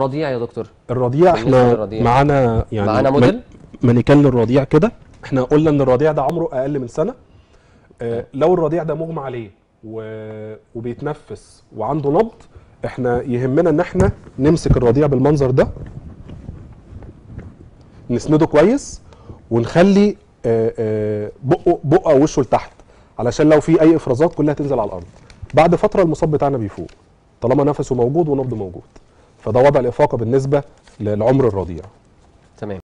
الرضيع يا دكتور الرضيع بالنسبة احنا للرضيع. معانا يعني معانا من- موديل؟ مانيكان للرضيع كده احنا قلنا ان الرضيع ده عمره اقل من سنه اه لو الرضيع ده مغمى عليه و... وبيتنفس وعنده نبض احنا يهمنا ان احنا نمسك الرضيع بالمنظر ده نسنده كويس ونخلي اه اه بقه بقه او وشه لتحت علشان لو في اي افرازات كلها تنزل على الارض بعد فتره المصاب بتاعنا بيفوق طالما نفسه موجود ونبضه موجود فده وضع الافاقه بالنسبه للعمر الرضيع تمام